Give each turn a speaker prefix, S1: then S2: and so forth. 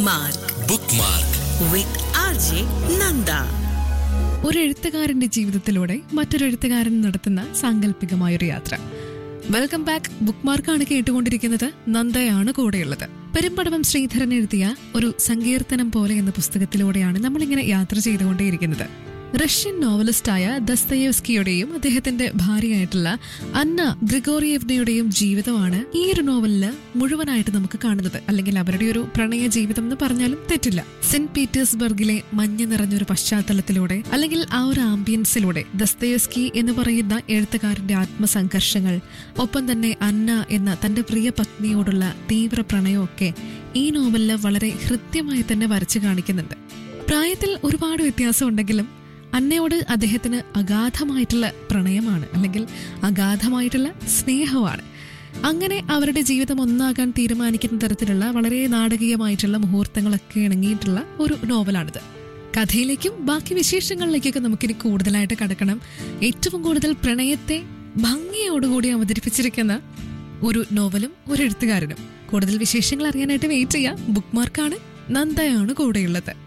S1: Bookmark
S2: bookmark
S1: with RJ Nanda.
S3: ഒരു എഴുത്തുകാരന്റെ ജീവിതത്തിലൂടെ മറ്റൊരു എഴുത്തുകാരൻ നടത്തുന്ന സാങ്കല്പികമായൊരു യാത്ര വെൽക്കം ബാക്ക് ബുക്ക് മാർക്കാണ് കേട്ടുകൊണ്ടിരിക്കുന്നത് നന്ദയാണ് കൂടെയുള്ളത് പെരുമ്പടവം ശ്രീധരൻ എഴുതിയ ഒരു സങ്കീർത്തനം പോലെ എന്ന പുസ്തകത്തിലൂടെയാണ് നമ്മളിങ്ങനെ യാത്ര ചെയ്തുകൊണ്ടേയിരിക്കുന്നത് റഷ്യൻ നോവലിസ്റ്റായ ദസ്തയേവ്സ്കിയുടെയും അദ്ദേഹത്തിന്റെ ഭാര്യയായിട്ടുള്ള അന്ന ഗ്രിഗോറിയവ്നയുടെയും ജീവിതമാണ് ഈ ഒരു നോവലില് മുഴുവനായിട്ട് നമുക്ക് കാണുന്നത് അല്ലെങ്കിൽ അവരുടെ ഒരു പ്രണയ ജീവിതം എന്ന് പറഞ്ഞാലും തെറ്റില്ല സെന്റ് പീറ്റേഴ്സ്ബർഗിലെ മഞ്ഞ് നിറഞ്ഞൊരു പശ്ചാത്തലത്തിലൂടെ അല്ലെങ്കിൽ ആ ഒരു ആംബിയൻസിലൂടെ ദസ്തയേവ്സ്കി എന്ന് പറയുന്ന എഴുത്തുകാരന്റെ ആത്മസംഘർഷങ്ങൾ ഒപ്പം തന്നെ അന്ന എന്ന തന്റെ പ്രിയ പത്നിയോടുള്ള തീവ്ര പ്രണയമൊക്കെ ഈ നോവലില് വളരെ ഹൃദ്യമായി തന്നെ വരച്ചു കാണിക്കുന്നുണ്ട് പ്രായത്തിൽ ഒരുപാട് വ്യത്യാസമുണ്ടെങ്കിലും അന്നയോട് അദ്ദേഹത്തിന് അഗാധമായിട്ടുള്ള പ്രണയമാണ് അല്ലെങ്കിൽ അഗാധമായിട്ടുള്ള സ്നേഹമാണ് അങ്ങനെ അവരുടെ ജീവിതം ഒന്നാകാൻ തീരുമാനിക്കുന്ന തരത്തിലുള്ള വളരെ നാടകീയമായിട്ടുള്ള മുഹൂർത്തങ്ങളൊക്കെ ഇണങ്ങിയിട്ടുള്ള ഒരു നോവലാണിത് കഥയിലേക്കും ബാക്കി വിശേഷങ്ങളിലേക്കൊക്കെ നമുക്കിനി കൂടുതലായിട്ട് കടക്കണം ഏറ്റവും കൂടുതൽ പ്രണയത്തെ ഭംഗിയോടുകൂടി അവതരിപ്പിച്ചിരിക്കുന്ന ഒരു നോവലും ഒരു എഴുത്തുകാരനും കൂടുതൽ വിശേഷങ്ങൾ അറിയാനായിട്ട് വെയിറ്റ് ചെയ്യാം ബുക്ക് മാർക്കാണ് നന്ദയാണ് കൂടെയുള്ളത്